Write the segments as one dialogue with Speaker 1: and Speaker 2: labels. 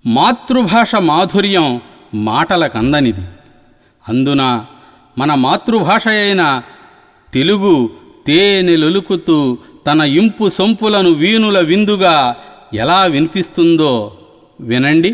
Speaker 1: మాతృభాష మాధుర్యం మాటలకందనిది అందున మన మాతృభాష అయిన తెలుగు తేనెలొలుకుతూ తన ఇంపు సొంపులను వీణుల విందుగా ఎలా వినిపిస్తుందో వినండి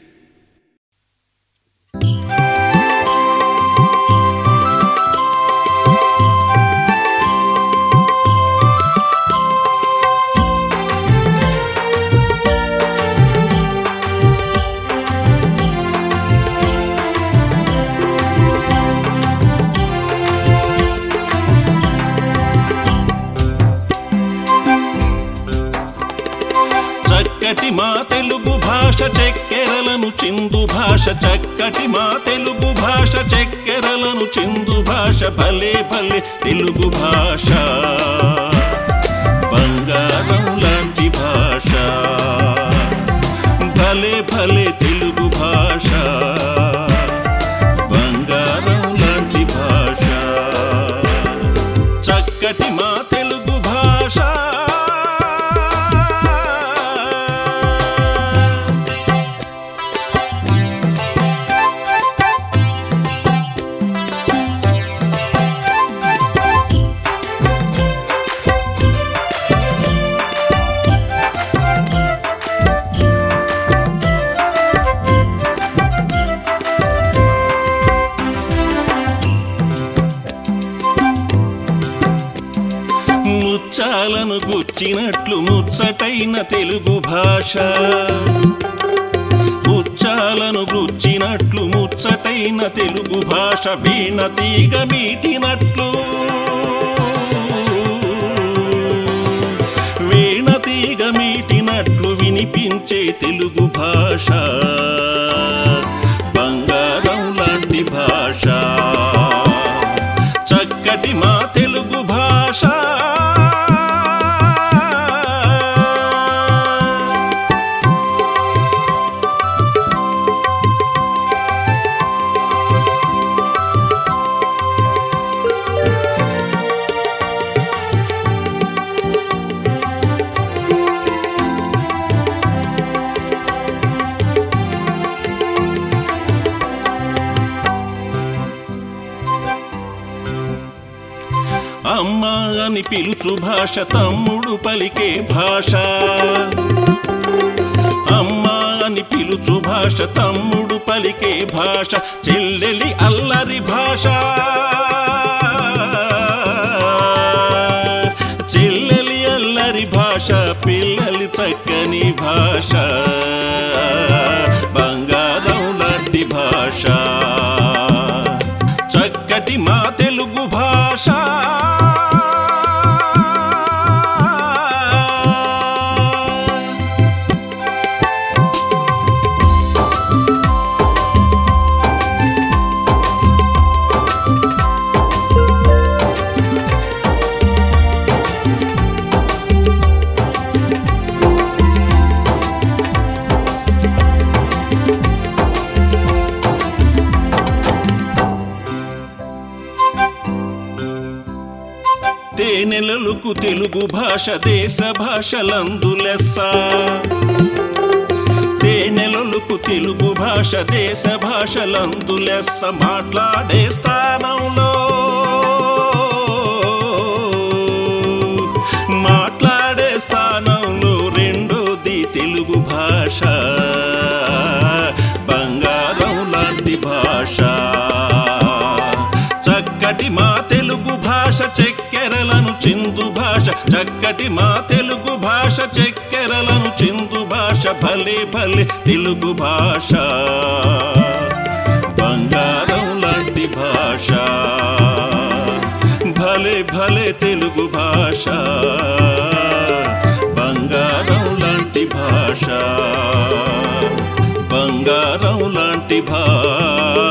Speaker 2: చక్కటి మా తెలుగు భాష చెక్కెరలను చిందు భాష చక్కటి మా తెలుగు భాష చెక్కెరలను చిందు భాష భలే భలే తెలుగు భాష బంగారం లాంటి భాష భలే భలే తెలుగు భాష బంగారం లాంటి భాష చక్కటి మా తెలుగు భాష ముచ్చాలను గుచ్చినట్లు ముచ్చటైన తెలుగు భాష ముచ్చాలను గుచ్చినట్లు ముచ్చటైన తెలుగు భాష వీణ తీగ మీటినట్లు వీణ తీగ మీటినట్లు వినిపించే తెలుగు భాష బంగారం లాంటి భాష చక్కటి మా తెలుగు భాష అమ్మ అని పిలుచు భాష తమ్ముడు పలికే భాష అమ్మ అని పిలుచు భాష తమ్ముడు పలికే భాష చెల్లెలి అల్లరి భాష చెల్లెలి అల్లరి భాష పిల్లలి చక్కని భాష బంగారం లాంటి భాష చక్కటి మా తెలుగు భాష తేనెలలకు తెలుగు భాష దేశ భాషలందు లెస్స తేనెలలకు తెలుగు భాష దేశ భాషలందు లెస్స మాట్లాడే స్థానంలో మాట్లాడే స్థానంలో రెండోది తెలుగు భాష బంగారం లాంటి భాష చక్కటి మా తెలుగు భాష చెక్కెరలను చిందు భాష చక్కటి మా తెలుగు భాష చెక్కెరలను చిందు భాష భలే భలే తెలుగు భాష బంగారం లాంటి భాష భలే భలే తెలుగు భాష బంగారం లాంటి భాష బంగారం లాంటి భాష